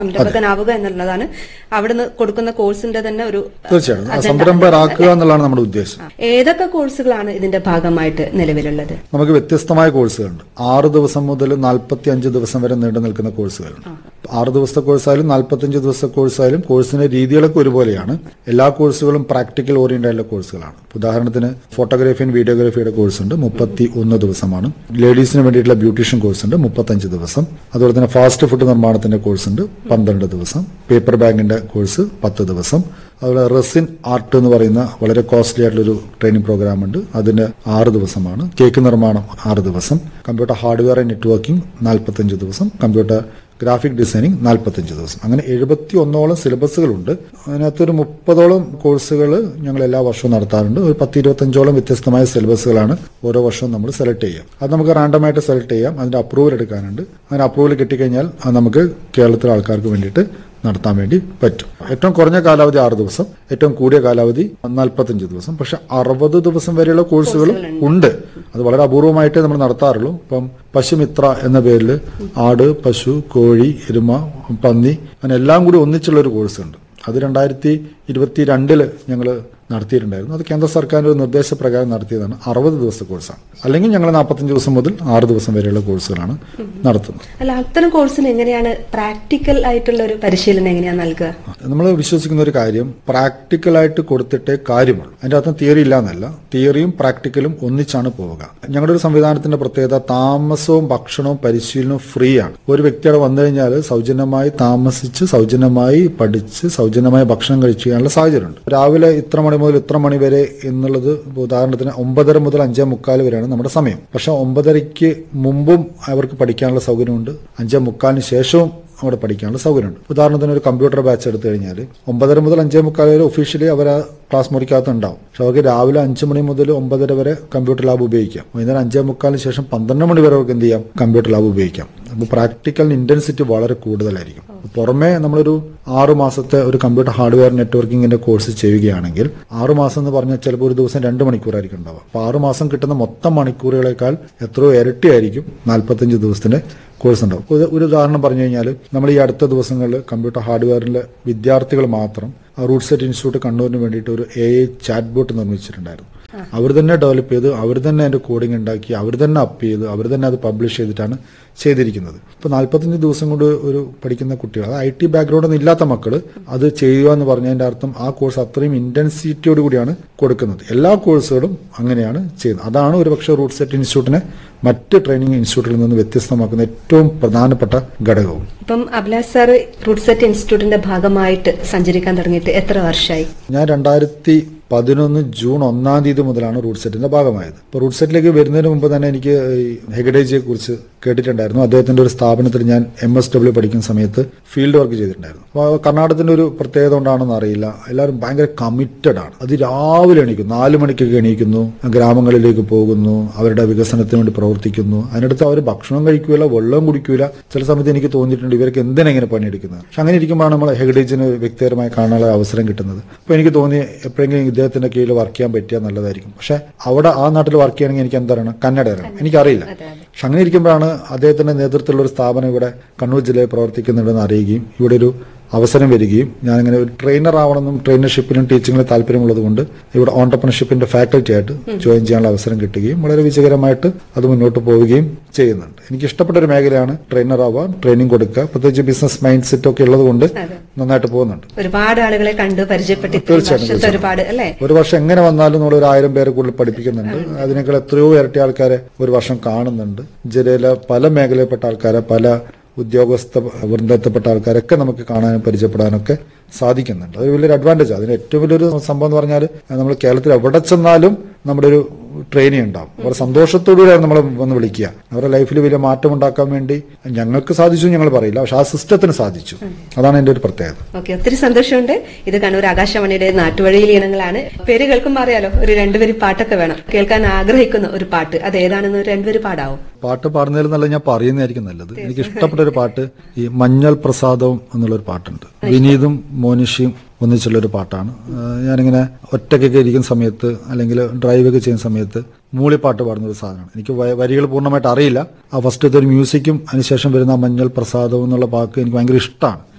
സംരംഭകനാവുക എന്നുള്ളതാണ് അവിടുന്ന് കൊടുക്കുന്ന കോഴ്സിന്റെ തന്നെ ഒരു തീർച്ചയായും ആ agenda. സംരംഭരാക്കുക എന്നുള്ളതാണ് നമ്മുടെ ഉദ്ദേശം ആ. ഏതൊക്കെ കോഴ്സുകളാണ് ഇതിന്റെ ഭാഗമായിട്ട് നിലവിലുള്ളത് നമുക്ക് വ്യത്യസ്തമായ കോഴ്സുകളുണ്ട് ആറ് ദിവസം മുതൽ നാൽപ്പത്തി അഞ്ച് ദിവസം വരെ നീണ്ടു നിൽക്കുന്ന കോഴ്സുകളുണ്ട് ആറ് ദിവസത്തെ കോഴ്സായാലും നാൽപ്പത്തഞ്ച് ദിവസത്തെ കോഴ്സായാലും കോഴ്സിന്റെ രീതികളൊക്കെ ഒരുപോലെയാണ് എല്ലാ കോഴ്സുകളും പ്രാക്ടിക്കൽ ഓറിയന്റഡ് ആയിട്ടുള്ള കോഴ്സുകളാണ് ഉദാഹരണത്തിന് ഫോട്ടോഗ്രാഫി ആൻഡ് വീഡിയോഗ്രാഫിയുടെ കോഴ്സ് ഉണ്ട് മുപ്പത്തി ഒന്ന് ദിവസമാണ് ലേഡീസിന് വേണ്ടിയിട്ടുള്ള ബ്യൂട്ടീഷ്യൻ കോഴ്സ് ഉണ്ട് മുപ്പത്തഞ്ച് ദിവസം അതുപോലെ തന്നെ ഫാസ്റ്റ് ഫുഡ് നിർമ്മാണത്തിന്റെ കോഴ്സ് ഉണ്ട് പന്ത്രണ്ട് ദിവസം പേപ്പർ ബാഗിന്റെ കോഴ്സ് പത്ത് ദിവസം അതുപോലെ റെസിൻ ആർട്ട് എന്ന് പറയുന്ന വളരെ കോസ്റ്റ്ലി ആയിട്ടുള്ള ഒരു ട്രെയിനിങ് പ്രോഗ്രാം ഉണ്ട് അതിന് ആറ് ദിവസമാണ് കേക്ക് നിർമ്മാണം ആറ് ദിവസം കമ്പ്യൂട്ടർ ഹാർഡ്വെയർ ആൻഡ് നെറ്റ്വർക്കിംഗ് നാൽപ്പത്തഞ്ച് ദിവസം കമ്പ്യൂട്ടർ ഗ്രാഫിക് ഡിസൈനിങ് നാൽപ്പത്തഞ്ച് ദിവസം അങ്ങനെ എഴുപത്തി ഒന്നോളം സിലബസുകളുണ്ട് അതിനകത്തൊരു മുപ്പതോളം കോഴ്സുകൾ ഞങ്ങൾ എല്ലാ വർഷവും നടത്താറുണ്ട് ഒരു പത്ത് ഇരുപത്തഞ്ചോളം വ്യത്യസ്തമായ സിലബസുകളാണ് ഓരോ വർഷവും നമ്മൾ സെലക്ട് ചെയ്യുക അത് നമുക്ക് റാൻഡമായിട്ട് സെലക്ട് ചെയ്യാം അതിന്റെ അപ്രൂവൽ എടുക്കാനുണ്ട് അങ്ങനെ അപ്രൂവൽ കിട്ടിക്കഴിഞ്ഞാൽ അത് നമുക്ക് കേരളത്തിലെ ആൾക്കാർക്ക് വേണ്ടിയിട്ട് നടത്താൻ വേണ്ടി പറ്റും ഏറ്റവും കുറഞ്ഞ കാലാവധി ആറ് ദിവസം ഏറ്റവും കൂടിയ കാലാവധി നാൽപ്പത്തഞ്ച് ദിവസം പക്ഷെ അറുപത് ദിവസം വരെയുള്ള കോഴ്സുകളും ഉണ്ട് അത് വളരെ അപൂർവമായിട്ടേ നമ്മൾ നടത്താറുള്ളൂ ഇപ്പം പശുമിത്ര എന്ന പേരിൽ ആട് പശു കോഴി എരുമ പന്നി അങ്ങനെ എല്ലാം കൂടി ഒന്നിച്ചുള്ള ഒരു കോഴ്സ് ഉണ്ട് അത് രണ്ടായിരത്തി ഇരുപത്തി രണ്ടില് ഞങ്ങൾ നടത്തിയിട്ടുണ്ടായിരുന്നു അത് കേന്ദ്ര സർക്കാരിന്റെ ഒരു നിർദ്ദേശപ്രകാരം നടത്തിയതാണ് അറുപത് ദിവസത്തെ കോഴ്സാണ് അല്ലെങ്കിൽ ഞങ്ങൾ നാൽപ്പത്തഞ്ച് ദിവസം മുതൽ ആറ് ദിവസം വരെയുള്ള കോഴ്സുകളാണ് നടത്തുന്നത് അല്ല അത്തരം കോഴ്സിന് എങ്ങനെയാണ് പ്രാക്ടിക്കൽ ആയിട്ടുള്ള ഒരു പരിശീലനം എങ്ങനെയാണ് നൽകുക നമ്മൾ വിശ്വസിക്കുന്ന ഒരു കാര്യം പ്രാക്ടിക്കലായിട്ട് കൊടുത്തിട്ടേ കാര്യമുള്ളൂ അതിന്റെ അർത്ഥം തിയറി ഇല്ല എന്നല്ല തിയറിയും പ്രാക്ടിക്കലും ഒന്നിച്ചാണ് പോവുക ഞങ്ങളുടെ ഒരു സംവിധാനത്തിന്റെ പ്രത്യേകത താമസവും ഭക്ഷണവും പരിശീലനവും ഫ്രീ ആണ് ഒരു വ്യക്തിയുടെ വന്നു കഴിഞ്ഞാൽ സൗജന്യമായി താമസിച്ച് സൗജന്യമായി പഠിച്ച് സൗജന്യമായി ഭക്ഷണം കഴിച്ചു ചെയ്യാനുള്ള സാഹചര്യമുണ്ട് രാവിലെ ഇത്ര മണി മുതൽ ഇത്ര മണി വരെ എന്നുള്ളത് ഇപ്പൊ ഉദാഹരണത്തിന് ഒമ്പതര മുതൽ അഞ്ചേ മുക്കാൽ വരെയാണ് നമ്മുടെ സമയം പക്ഷെ ഒമ്പതരയ്ക്ക് മുമ്പും അവർക്ക് പഠിക്കാനുള്ള സൗകര്യമുണ്ട് അഞ്ചേ മുക്കാലിന് ശേഷവും അവിടെ പഠിക്കാനുള്ള സൗകര്യമുണ്ട് ഉദാഹരണത്തിന് ഒരു കമ്പ്യൂട്ടർ ബാച്ച് എടുത്തു കഴിഞ്ഞാൽ ഒമ്പതര മുതൽ അഞ്ചേ മുക്കാൽ വരെ ഒഫീഷ്യലി അവർ ആ ക്ലാസ് മുറിക്കകത്ത് ഉണ്ടാവും പക്ഷെ അവർക്ക് രാവിലെ അഞ്ച് മണി മുതൽ ഒമ്പതര വരെ കമ്പ്യൂട്ടർ ലാബ് ഉപയോഗിക്കാം വൈകുന്നേരം അഞ്ചേ മുക്കാലിന് ശേഷം പന്ത്രണ്ട് മണി വരെ അവർക്ക് എന്ത് ചെയ്യാം കമ്പ്യൂട്ടർ ലാബ് ഉപയോഗിക്കാം അപ്പോൾ പ്രാക്ടിക്കൽ ഇന്റൻസിറ്റി വളരെ കൂടുതലായിരിക്കും പുറമെ നമ്മളൊരു ആറു മാസത്തെ ഒരു കമ്പ്യൂട്ടർ ഹാർഡ്വെയർ നെറ്റ്വർക്കിംഗിന്റെ കോഴ്സ് ചെയ്യുകയാണെങ്കിൽ ആറു മാസം എന്ന് പറഞ്ഞാൽ ചിലപ്പോൾ ഒരു ദിവസം രണ്ട് മണിക്കൂറായിരിക്കും ഉണ്ടാവുക അപ്പോൾ ആറു മാസം കിട്ടുന്ന മൊത്തം മണിക്കൂറുകളേക്കാൾ എത്രയോ ഇരട്ടിയായിരിക്കും നാൽപ്പത്തഞ്ച് ദിവസത്തിന്റെ കോഴ്സ് ഉണ്ടാവും ഒരു ഒരു ഉദാഹരണം പറഞ്ഞു കഴിഞ്ഞാൽ നമ്മൾ ഈ അടുത്ത ദിവസങ്ങളിൽ കമ്പ്യൂട്ടർ ഹാർഡ്വെയറിലെ വിദ്യാർത്ഥികൾ മാത്രം ആ റൂട്ട് സെറ്റ് ഇൻസ്റ്റിറ്റ്യൂട്ട് കണ്ണൂരിന് വേണ്ടിയിട്ട് ഒരു എ ഐ ചാറ്റ് ബോട്ട് നിർമ്മിച്ചിട്ടുണ്ടായിരുന്നു അവർ തന്നെ ഡെവലപ്പ് ചെയ്ത് അവർ തന്നെ അതിന്റെ കോഡിംഗ് ഉണ്ടാക്കി അവർ തന്നെ അപ്പ് ചെയ്ത് അവർ തന്നെ അത് പബ്ലിഷ് ചെയ്തിട്ടാണ് ചെയ്തിരിക്കുന്നത് ഇപ്പൊ നാൽപ്പത്തഞ്ച് ദിവസം കൊണ്ട് ഒരു പഠിക്കുന്ന കുട്ടികൾ അത് ഐ ടി ബാക്ക്ഗ്രൗണ്ട് ഒന്നും ഇല്ലാത്ത മക്കൾ അത് ചെയ്യുക എന്ന് പറഞ്ഞതിന്റെ അർത്ഥം ആ കോഴ്സ് അത്രയും ഇന്റൻസിറ്റിയോട് കൂടിയാണ് കൊടുക്കുന്നത് എല്ലാ കോഴ്സുകളും അങ്ങനെയാണ് ചെയ്യുന്നത് അതാണ് ഒരു പക്ഷേ റൂട്ട് സെറ്റ് ഇൻസ്റ്റിറ്റ്യൂട്ടിനെ മറ്റ് ട്രെയിനിങ് ഇൻസ്റ്റിറ്റ്യൂട്ടിൽ നിന്ന് വ്യത്യസ്തമാക്കുന്ന ഏറ്റവും പ്രധാനപ്പെട്ട ഘടകവും ഇപ്പം അഭിലാഷ് സാർ റൂട്ട് സെറ്റ് ഇൻസ്റ്റിറ്റ്യൂട്ടിന്റെ ഭാഗമായിട്ട് സഞ്ചരിക്കാൻ തുടങ്ങിയിട്ട് എത്ര വർഷമായി ഞാൻ രണ്ടായിരത്തി പതിനൊന്ന് ജൂൺ ഒന്നാം തീയതി മുതലാണ് റൂട്ട് സെറ്റിന്റെ ഭാഗമായത് അപ്പോൾ റൂട്ട് സെറ്റിലേക്ക് വരുന്നതിന് മുമ്പ് തന്നെ എനിക്ക് ഈ ഹെഗഡേജിയെ കുറിച്ച് കേട്ടിട്ടുണ്ടായിരുന്നു അദ്ദേഹത്തിന്റെ ഒരു സ്ഥാപനത്തിൽ ഞാൻ എം എസ് ഡബ്ല്യു പഠിക്കുന്ന സമയത്ത് ഫീൽഡ് വർക്ക് ചെയ്തിട്ടുണ്ടായിരുന്നു അപ്പോൾ കർണാടകത്തിന്റെ ഒരു പ്രത്യേകത കൊണ്ടാണെന്ന് അറിയില്ല എല്ലാവരും ഭയങ്കര കമ്മിറ്റഡ് ആണ് അത് രാവിലെ എണീക്കും നാല് മണിക്കൊക്കെ എണീക്കുന്നു ഗ്രാമങ്ങളിലേക്ക് പോകുന്നു അവരുടെ വികസനത്തിന് വേണ്ടി പ്രവർത്തിക്കുന്നു അതിനടുത്ത് അവർ ഭക്ഷണം കഴിക്കൂല വെള്ളം കുടിക്കൂല ചില സമയത്ത് എനിക്ക് തോന്നിയിട്ടുണ്ട് ഇവർക്ക് എന്തിനാ ഇങ്ങനെ പണിയെടുക്കുന്നത് പക്ഷെ അങ്ങനെ ഇരിക്കുമ്പോഴാണ് നമ്മൾ ഹെഗഡേജിന് വ്യക്തിപരമായി കാണാനുള്ള അവസരം കിട്ടുന്നത് അപ്പോൾ എനിക്ക് തോന്നി എപ്പോഴെങ്കിലും ഇദ്ദേഹത്തിന്റെ കീഴിൽ വർക്ക് ചെയ്യാൻ പറ്റിയാൽ നല്ലതായിരിക്കും പക്ഷെ അവിടെ ആ നാട്ടിൽ വർക്ക് ചെയ്യണമെങ്കിൽ എനിക്ക് എന്തറിയണം കന്നഡ അറിയണം എനിക്കറിയില്ല പക്ഷെ അങ്ങനെ ഇരിക്കുമ്പോഴാണ് അദ്ദേഹത്തിന്റെ നേതൃത്വത്തിലുള്ള ഒരു സ്ഥാപനം ഇവിടെ കണ്ണൂർ ജില്ലയിൽ പ്രവർത്തിക്കുന്നുണ്ടെന്ന് അറിയുകയും ഇവിടെ ഒരു അവസരം വരികയും ഞാനിങ്ങനെ ഒരു ട്രെയിനർ ആവണമെന്നും ട്രെയിനർഷിപ്പിലും ടീച്ചിങ്ങിലും താല്പര്യമുള്ളത് കൊണ്ട് ഇവിടെ ഓണ്ടർപ്രണർഷിപ്പിന്റെ ഫാക്കൽറ്റി ആയിട്ട് ജോയിൻ ചെയ്യാനുള്ള അവസരം കിട്ടുകയും വളരെ വിജയകരമായിട്ട് അത് മുന്നോട്ട് പോവുകയും ചെയ്യുന്നുണ്ട് എനിക്ക് ഇഷ്ടപ്പെട്ട ഒരു മേഖലയാണ് ട്രെയിനർ ആവാൻ ട്രെയിനിങ് കൊടുക്കുക പ്രത്യേകിച്ച് ബിസിനസ് മൈൻഡ് സെറ്റ് ഒക്കെ ഉള്ളത് കൊണ്ട് നന്നായിട്ട് പോകുന്നുണ്ട് ഒരുപാട് ആളുകളെ കണ്ട് പരിചയപ്പെട്ട് ഇത്രയും തീർച്ചയായും, വർഷത്തെ ഒരുപാട് അല്ലേ ഒരു വർഷം എങ്ങനെ വന്നാലും നമ്മൾ ഒരു ആയിരം പേരെ കൂടുതൽ പഠിപ്പിക്കുന്നുണ്ട് അതിനേക്കാൾ എത്രയോ ഇരട്ടി ആൾക്കാരെ ഒരു വർഷം കാണുന്നുണ്ട് ജില്ലയിലെ പല മേഖലയിൽപ്പെട്ട ആൾക്കാരെ പല ഉദ്യോഗസ്ഥ വൃന്ദത്തിൽപ്പെട്ട ആൾക്കാരൊക്കെ നമുക്ക് കാണാനും പരിചയപ്പെടാനൊക്കെ സാധിക്കുന്നുണ്ട് അത് വലിയൊരു അഡ്വാൻറ്റേജ് അതിന് ഏറ്റവും വലിയൊരു സംഭവം എന്ന് പറഞ്ഞാൽ നമ്മൾ കേരളത്തിൽ എവിടെ ചെന്നാലും നമ്മുടെ ഒരു ട്രെയിനിങ് ഉണ്ടാവും വളരെ സന്തോഷത്തോടുകൂടിയാണ് നമ്മൾ വന്ന് വിളിക്കുക അവരുടെ ലൈഫിൽ വലിയ മാറ്റം ഉണ്ടാക്കാൻ വേണ്ടി ഞങ്ങൾക്ക് സാധിച്ചു എന്ന് ഞങ്ങൾ പറയില്ല പക്ഷെ ആ സിസ്റ്റത്തിന് സാധിച്ചു അതാണ് എൻ്റെ ഒരു പ്രത്യേകത ഓക്കെ ഒത്തിരി സന്തോഷമുണ്ട് ഇത് കണ്ണൂർ ആകാശവാണിയുടെ നാട്ടുവഴിയിൽ ഇനങ്ങളാണ് പേര് കേൾക്കുമ്പോൾ അറിയാലോ ഒരു രണ്ടുപേര് പാട്ടൊക്കെ വേണം കേൾക്കാൻ ആഗ്രഹിക്കുന്ന ഒരു പാട്ട് അത് ഏതാണെന്ന് ഒരു രണ്ടുപേര് പാടാവും പാട്ട് പാടുന്നതിൽ നല്ല ഞാൻ പറയുന്നതായിരിക്കും നല്ലത് എനിക്ക് ഇഷ്ടപ്പെട്ട ഒരു പാട്ട് ഈ മഞ്ഞൾ പ്രസാദവും എന്നുള്ളൊരു പാട്ടുണ്ട് വിനീതും മോനിഷിയും ഒന്നിച്ചുള്ള ഒരു പാട്ടാണ് ആ, ഞാനിങ്ങനെ ഒറ്റയ്ക്കൊക്കെ ഇരിക്കുന്ന സമയത്ത് അല്ലെങ്കിൽ ഡ്രൈവ് ഒക്കെ ചെയ്യുന്ന സമയത്ത് മൂളിപ്പാട്ട് പാടുന്ന ഒരു സാധനമാണ് എനിക്ക് വ- വരികൾ പൂർണ്ണമായിട്ട് അറിയില്ല ആ ഫസ്റ്റത്തെ ഒരു മ്യൂസിക്കും അതിനുശേഷം വരുന്ന ആ മഞ്ഞൾ പ്രസാദവും എന്നുള്ള വാക്ക് എനിക്ക് ഭയങ്കര ഇഷ്ടമാണ്